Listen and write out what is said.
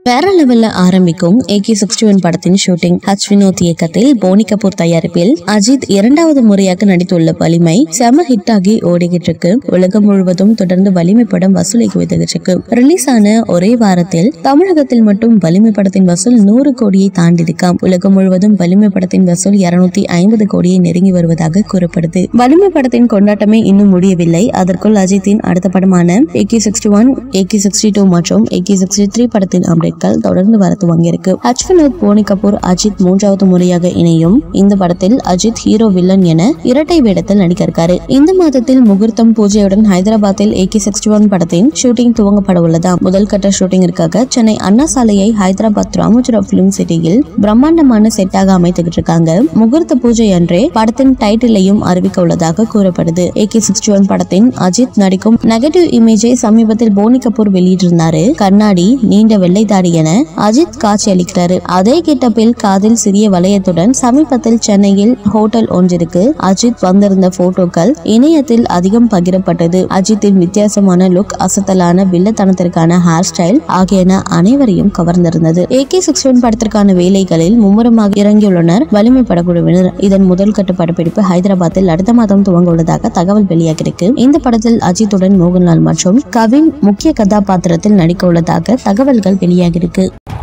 வேற லெவல்ல ஆரம்பிக்கும் ஏகே சிக்ஸ்டி ஒன் படத்தின் ஷூட்டிங் ஹச் வினோத் இயக்கத்தில் போனி கபூர் தயாரிப்பில் அஜித் இரண்டாவது முறையாக நடித்துள்ள வலிமை செம ஹிட் ஆகி ஓடிக்கிட்டு இருக்கு உலகம் முழுவதும் தொடர்ந்து வலிமை படம் வசூலை குவித்துக்கிட்டு இருக்கு ரிலீஸ் ஆன ஒரே வாரத்தில் தமிழகத்தில் மட்டும் வலிமை படத்தின் வசூல் நூறு கோடியை தாண்டி இருக்காம் உலகம் முழுவதும் வலிமை படத்தின் வசூல் இருநூத்தி ஐம்பது கோடியை நெருங்கி வருவதாக கூறப்படுது வலிமை படத்தின் கொண்டாட்டமே இன்னும் முடியவில்லை அதற்குள் அஜித்தின் அடுத்த படமான AK sixty one AK sixty two மற்றும் ஏகே சிக்ஸ்டி த்ரீ படத்தின் அப்டேட்கள் தொடர்ந்து வர துவங்கியிருக்கு ஹச் வினோத் போனி கபூர் அஜித் மூன்றாவது முறையாக இணையும் இந்த படத்தில் அஜித் ஹீரோ வில்லன் என இரட்டை வேடத்தில் நடிக்க இருக்காரு இந்த மாதத்தில் முகூர்த்தம் பூஜையுடன் ஹைதராபாத்தில் ஏகே சிக்ஸ்டி ஒன் படத்தின் ஷூட்டிங் துவங்கப்பட உள்ளதாம் முதல் கட்ட ஷூட்டிங்கிற்காக சென்னை அண்ணா சாலையை ஹைதராபாத் ராமோஜிராவ் பிலிம் சிட்டியில் பிரம்மாண்டமான செட்டாக அமைத்துக்கிட்டு இருக்காங்க முகூர்த்த பூஜை அன்றே படத்தின் டைட்டிலையும் அறிவிக்க உள்ளதாக கூறப்படுது ஏகே சிக்ஸ்டி ஒன் படத்தின் அஜித் நடிக்கும் நெகட்டிவ் இமேஜை சமீபத்தில் போனி கபூர் வெளியிட்டிருந்தாரு கண்ணாடி நீண்ட வெள்ளை தாடி என அஜித் காட்சி அளிக்கிறாரு அதே கிட்டப்பில் காதில் சிறிய வளையத்துடன் சமீபத்தில் சென்னையில் ஹோட்டல் ஒன்றிற்கு அஜித் வந்திருந்த போட்டோக்கள் இணையத்தில் அதிகம் பகிரப்பட்டது அஜித்தின் வித்தியாசமான லுக் அசத்தலான வில்லத்தனத்திற்கான ஹேர் ஸ்டைல் ஆகியன அனைவரையும் கவர்ந்திருந்தது ஏகே சிக்ஸ்டி ஒன் படத்திற்கான வேலைகளில் மும்முரமாக இறங்கியுள்ளனர் வலிமை படக்குழுவினர் இதன் முதல் கட்ட படப்பிடிப்பு ஹைதராபாத்தில் அடுத்த மாதம் துவங்க உள்ளதாக தகவல் வெளியாகிருக்கு இந்த படத்தில் அஜித்துடன் மோகன்லால் மற்றும் கவின் முக்கிய கதாபாத்திரத்தில் நடிக்க உள்ளதாக தகவல்கள் வெளியாகிருக்கு